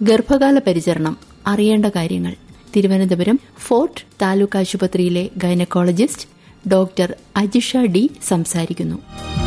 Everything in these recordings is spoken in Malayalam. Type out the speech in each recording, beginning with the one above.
ഗർഭകാല പരിചരണം അറിയേണ്ട കാര്യങ്ങൾ തിരുവനന്തപുരം ഫോർട്ട് താലൂക്ക് ആശുപത്രിയിലെ ഗൈനക്കോളജിസ്റ്റ് ഡോക്ടർ അജിഷ ഡി സംസാരിക്കുന്നു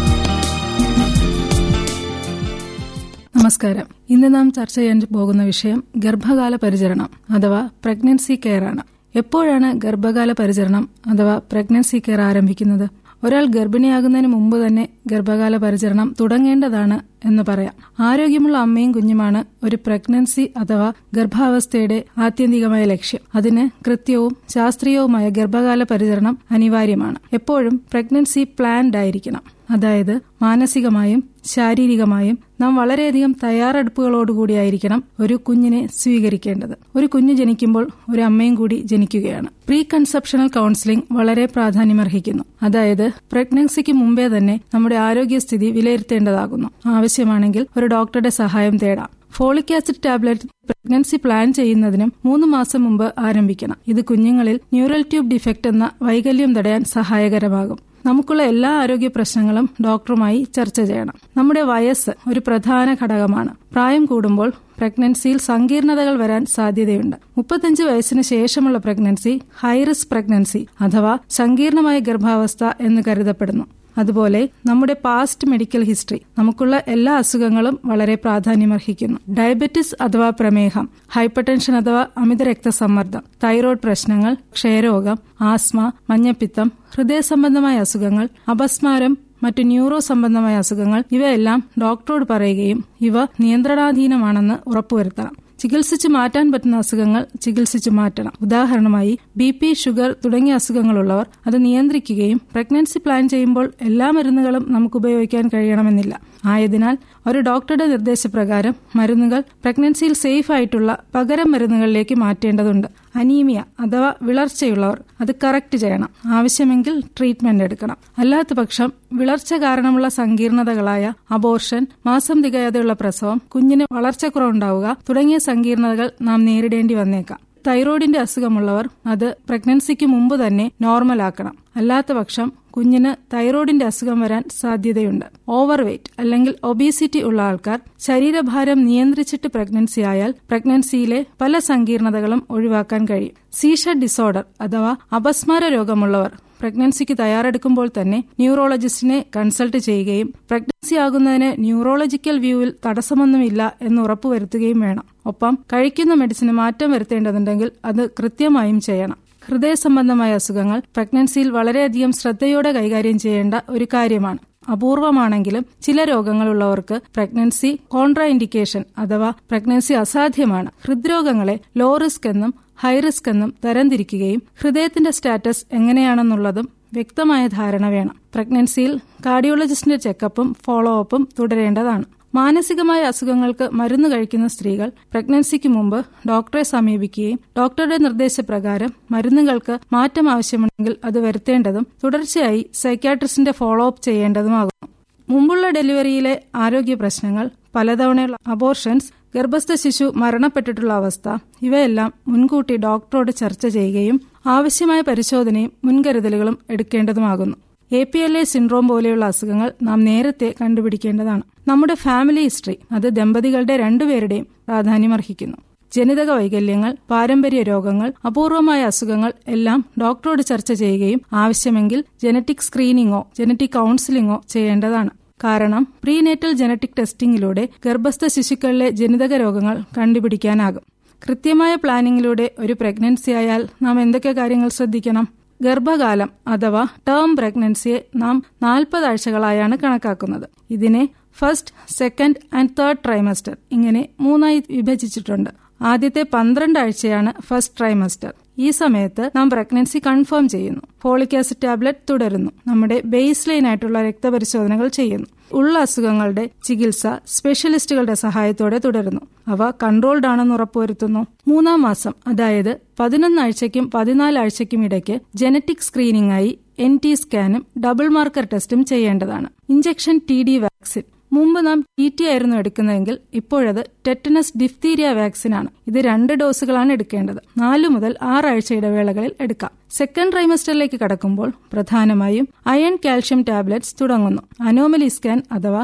നമസ്കാരം ഇന്ന് നാം ചർച്ച ചെയ്യാൻ പോകുന്ന വിഷയം ഗർഭകാല പരിചരണം അഥവാ പ്രഗ്നൻസി കെയർ ആണ് എപ്പോഴാണ് ഗർഭകാല പരിചരണം അഥവാ പ്രഗ്നൻസി കെയർ ആരംഭിക്കുന്നത് ഒരാൾ ഗർഭിണിയാകുന്നതിന് മുമ്പ് തന്നെ ഗർഭകാല പരിചരണം തുടങ്ങേണ്ടതാണ് എന്ന് പറയാം ആരോഗ്യമുള്ള അമ്മയും കുഞ്ഞുമാണ് ഒരു പ്രഗ്നൻസി അഥവാ ഗർഭാവസ്ഥയുടെ ആത്യന്തികമായ ലക്ഷ്യം അതിന് കൃത്യവും ശാസ്ത്രീയവുമായ ഗർഭകാല പരിചരണം അനിവാര്യമാണ് എപ്പോഴും പ്രഗ്നൻസി പ്ലാൻഡ് ആയിരിക്കണം അതായത് മാനസികമായും ശാരീരികമായും നാം വളരെയധികം തയ്യാറെടുപ്പുകളോടുകൂടിയായിരിക്കണം ഒരു കുഞ്ഞിനെ സ്വീകരിക്കേണ്ടത് ഒരു കുഞ്ഞ് ജനിക്കുമ്പോൾ ഒരു അമ്മയും കൂടി ജനിക്കുകയാണ് പ്രീ കൺസെപ്ഷണൽ കൌൺസിലിംഗ് വളരെ പ്രാധാന്യമർഹിക്കുന്നു അതായത് പ്രഗ്നൻസിക്ക് മുമ്പേ തന്നെ നമ്മുടെ ആരോഗ്യസ്ഥിതി വിലയിരുത്തേണ്ടതാകുന്നു ആവശ്യമാണെങ്കിൽ ഒരു ഡോക്ടറുടെ സഹായം തേടാം folic acid tablet pregnancy plan ചെയ്യുന്നതിനും മൂന്ന് മാസം മുമ്പ് ആരംഭിക്കണം ഇത് കുഞ്ഞുങ്ങളിൽ ന്യൂറൽ ട്യൂബ് ഡിഫക്റ്റ് എന്ന വൈകല്യം തടയാൻ സഹായകരമാകും നമുക്കുള്ള എല്ലാ ആരോഗ്യ പ്രശ്നങ്ങളും ഡോക്ടറുമായി ചർച്ച ചെയ്യണം നമ്മുടെ വയസ്സ് ഒരു പ്രധാന ഘടകമാണ് പ്രായം കൂടുമ്പോൾ പ്രഗ്നൻസിയിൽ സങ്കീർണതകൾ വരാൻ സാധ്യതയുണ്ട് മുപ്പത്തഞ്ച് വയസ്സിന് ശേഷമുള്ള പ്രഗ്നൻസി ഹൈറിസ്ക് പ്രഗ്നൻസി അഥവാ സങ്കീർണമായ ഗർഭാവസ്ഥ എന്ന് കരുതപ്പെടുന്നു അതുപോലെ നമ്മുടെ പാസ്റ്റ് മെഡിക്കൽ ഹിസ്റ്ററി നമുക്കുള്ള എല്ലാ അസുഖങ്ങളും വളരെ പ്രാധാന്യമർഹിക്കുന്നു ഡയബറ്റിസ് അഥവാ പ്രമേഹം ഹൈപ്പർടെൻഷൻ അഥവാ അമിത രക്തസമ്മർദ്ദം തൈറോയ്ഡ് പ്രശ്നങ്ങൾ ക്ഷയരോഗം ആസ്മ മഞ്ഞപ്പിത്തം ഹൃദയ സംബന്ധമായ അസുഖങ്ങൾ അപസ്മാരം മറ്റു ന്യൂറോ സംബന്ധമായ അസുഖങ്ങൾ ഇവയെല്ലാം ഡോക്ടറോട് പറയുകയും ഇവ നിയന്ത്രണാധീനമാണെന്ന് ഉറപ്പുവരുത്തണം ചികിത്സിച്ച് മാറ്റാൻ പറ്റുന്ന അസുഖങ്ങൾ ചികിത്സിച്ച് മാറ്റണം ഉദാഹരണമായി ബി പി ഷുഗർ തുടങ്ങിയ അസുഖങ്ങളുള്ളവർ അത് നിയന്ത്രിക്കുകയും പ്രഗ്നൻസി പ്ലാൻ ചെയ്യുമ്പോൾ എല്ലാ മരുന്നുകളും നമുക്ക് ഉപയോഗിക്കാൻ കഴിയണമെന്നില്ല ആയതിനാൽ ഒരു ഡോക്ടറുടെ നിർദ്ദേശപ്രകാരം മരുന്നുകൾ പ്രഗ്നൻസിയിൽ സേഫ് ആയിട്ടുള്ള പകരം മരുന്നുകളിലേക്ക് മാറ്റേണ്ടതുണ്ട് അനീമിയ അഥവാ വിളർച്ചയുള്ളവർ അത് കറക്റ്റ് ചെയ്യണം ആവശ്യമെങ്കിൽ ട്രീറ്റ്മെന്റ് എടുക്കണം അല്ലാത്ത പക്ഷം വിളർച്ച കാരണമുള്ള സങ്കീർണതകളായ അബോർഷൻ മാസം തികയാതെയുള്ള പ്രസവം കുഞ്ഞിന് വളർച്ചക്കുറവുണ്ടാവുക തുടങ്ങിയ സങ്കീർണതകൾ നാം നേരിടേണ്ടി വന്നേക്കാം തൈറോയിഡിന്റെ അസുഖമുള്ളവർ അത് പ്രഗ്നൻസിക്ക് മുമ്പ് തന്നെ നോർമലാക്കണം അല്ലാത്ത പക്ഷം കുഞ്ഞിന് തൈറോയിഡിന്റെ അസുഖം വരാൻ സാധ്യതയുണ്ട് ഓവർ വെയ്റ്റ് അല്ലെങ്കിൽ ഒബീസിറ്റി ഉള്ള ആൾക്കാർ ശരീരഭാരം നിയന്ത്രിച്ചിട്ട് പ്രഗ്നൻസി ആയാൽ പ്രഗ്നൻസിയിലെ പല സങ്കീർണതകളും ഒഴിവാക്കാൻ കഴിയും സീഷ ഡിസോർഡർ അഥവാ അപസ്മാര രോഗമുള്ളവർ പ്രഗ്നൻസിക്ക് തയ്യാറെടുക്കുമ്പോൾ തന്നെ ന്യൂറോളജിസ്റ്റിനെ കൺസൾട്ട് ചെയ്യുകയും പ്രഗ്നൻസി ആകുന്നതിന് ന്യൂറോളജിക്കൽ വ്യൂവിൽ തടസ്സമൊന്നുമില്ല എന്ന് ഉറപ്പുവരുത്തുകയും വേണം ഒപ്പം കഴിക്കുന്ന മെഡിസിന് മാറ്റം വരുത്തേണ്ടതുണ്ടെങ്കിൽ അത് കൃത്യമായും ചെയ്യണം ഹൃദയ സംബന്ധമായ അസുഖങ്ങൾ പ്രഗ്നൻസിയിൽ വളരെയധികം ശ്രദ്ധയോടെ കൈകാര്യം ചെയ്യേണ്ട ഒരു കാര്യമാണ് അപൂർവമാണെങ്കിലും ചില രോഗങ്ങളുള്ളവർക്ക് പ്രഗ്നൻസി കോൺട്രാ ഇൻഡിക്കേഷൻ അഥവാ പ്രഗ്നൻസി അസാധ്യമാണ് ഹൃദ്രോഗങ്ങളെ ലോ റിസ്ക് എന്നും ഹൈ റിസ്ക് എന്നും തരംതിരിക്കുകയും ഹൃദയത്തിന്റെ സ്റ്റാറ്റസ് എങ്ങനെയാണെന്നുള്ളതും വ്യക്തമായ ധാരണ വേണം പ്രഗ്നൻസിയിൽ കാർഡിയോളജിസ്റ്റിന്റെ ചെക്കപ്പും ഫോളോ അപ്പും തുടരേണ്ടതാണ് മാനസികമായ അസുഖങ്ങൾക്ക് മരുന്ന് കഴിക്കുന്ന സ്ത്രീകൾ പ്രഗ്നൻസിക്ക് മുമ്പ് ഡോക്ടറെ സമീപിക്കുകയും ഡോക്ടറുടെ നിർദ്ദേശപ്രകാരം മരുന്നുകൾക്ക് മാറ്റം ആവശ്യമുണ്ടെങ്കിൽ അത് വരുത്തേണ്ടതും തുടർച്ചയായി സൈക്യാട്രിസ്റ്റിന്റെ ഫോളോ അപ്പ് ചെയ്യേണ്ടതുമാകുന്നു മുമ്പുള്ള ഡെലിവറിയിലെ ആരോഗ്യ പ്രശ്നങ്ങൾ പലതവണയുള്ള അബോർഷൻസ് ഗർഭസ്ഥ ശിശു മരണപ്പെട്ടിട്ടുള്ള അവസ്ഥ ഇവയെല്ലാം മുൻകൂട്ടി ഡോക്ടറോട് ചർച്ച ചെയ്യുകയും ആവശ്യമായ പരിശോധനയും മുൻകരുതലുകളും എടുക്കേണ്ടതുമാകുന്നു A P L A syndrome പോലെയുള്ള അസുഖങ്ങൾ നാം നേരത്തെ കണ്ടുപിടിക്കേണ്ടതാണ് നമ്മുടെ ഫാമിലി ഹിസ്റ്ററി അത് ദമ്പതികളുടെ രണ്ടുപേരുടെയും പ്രാധാന്യമർഹിക്കുന്നു ജനിതക വൈകല്യങ്ങൾ പാരമ്പര്യ രോഗങ്ങൾ അപൂർവമായ അസുഖങ്ങൾ എല്ലാം ഡോക്ടറോട് ചർച്ച ചെയ്യുകയും ആവശ്യമെങ്കിൽ ജനറ്റിക് സ്ക്രീനിങ്ങോ ജനറ്റിക് കൌൺസിലിങ്ങോ ചെയ്യേണ്ടതാണ് കാരണം പ്രീനേറ്റൽ ജനറ്റിക് ടെസ്റ്റിംഗിലൂടെ ഗർഭസ്ഥ ശിശുക്കളിലെ ജനിതക രോഗങ്ങൾ കണ്ടുപിടിക്കാനാകും കൃത്യമായ പ്ലാനിങ്ങിലൂടെ ഒരു പ്രഗ്നൻസി ആയാൽ നാം എന്തൊക്കെ കാര്യങ്ങൾ ശ്രദ്ധിക്കണം ഗർഭകാലം അഥവാ ടേം പ്രഗ്നൻസിയെ നാം നാൽപ്പത് ആഴ്ചകളായാണ് കണക്കാക്കുന്നത് ഇതിനെ first second and third trimester ഇങ്ങനെ മൂന്നായി വിഭജിച്ചിട്ടുണ്ട് ആദ്യത്തെ പന്ത്രണ്ട് ആഴ്ചയാണ് ഫസ്റ്റ് ട്രൈമസ്റ്റർ ഈ സമയത്ത് നാം പ്രഗ്നൻസി കൺഫേം ചെയ്യുന്നു ഫോളിക് ആസിഡ് ടാബ്ലറ്റ് തുടരുന്നു നമ്മുടെ ബേസ് ലൈൻ ആയിട്ടുള്ള രക്തപരിശോധനകൾ ചെയ്യുന്നു ഉള്ള അസുഖങ്ങളുടെ ചികിത്സ സ്പെഷ്യലിസ്റ്റുകളുടെ സഹായത്തോടെ തുടരുന്നു അവ കൺട്രോൾഡ് ആണെന്ന് ഉറപ്പുവരുത്തുന്നു മൂന്നാം മാസം അതായത് പതിനൊന്നാഴ്ചയ്ക്കും പതിനാലാഴ്ചയ്ക്കും ഇടയ്ക്ക് ജനറ്റിക് സ്ക്രീനിംഗ് ആയി എൻ ടി സ്കാനും ഡബിൾ മാർക്കർ ടെസ്റ്റും ചെയ്യേണ്ടതാണ് ഇഞ്ചക്ഷൻ ടി ഡി വാക്സിൻ മുമ്പ് നാം ടി ടി ആയിരുന്നു എടുക്കുന്നതെങ്കിൽ ഇപ്പോഴത് ടെറ്റനസ് ഡിഫ്തീരിയ വാക്സിനാണ് ഇത് രണ്ട് ഡോസുകളാണ് എടുക്കേണ്ടത് നാലു മുതൽ ആറാഴ്ച ഇടവേളകളിൽ എടുക്കാം സെക്കൻഡ് ട്രൈമസ്റ്ററിലേക്ക് കടക്കുമ്പോൾ പ്രധാനമായും അയൺ കാൽഷ്യം ടാബ്ലറ്റ്സ് തുടങ്ങുന്നു അനോമലി സ്കാൻ അഥവാ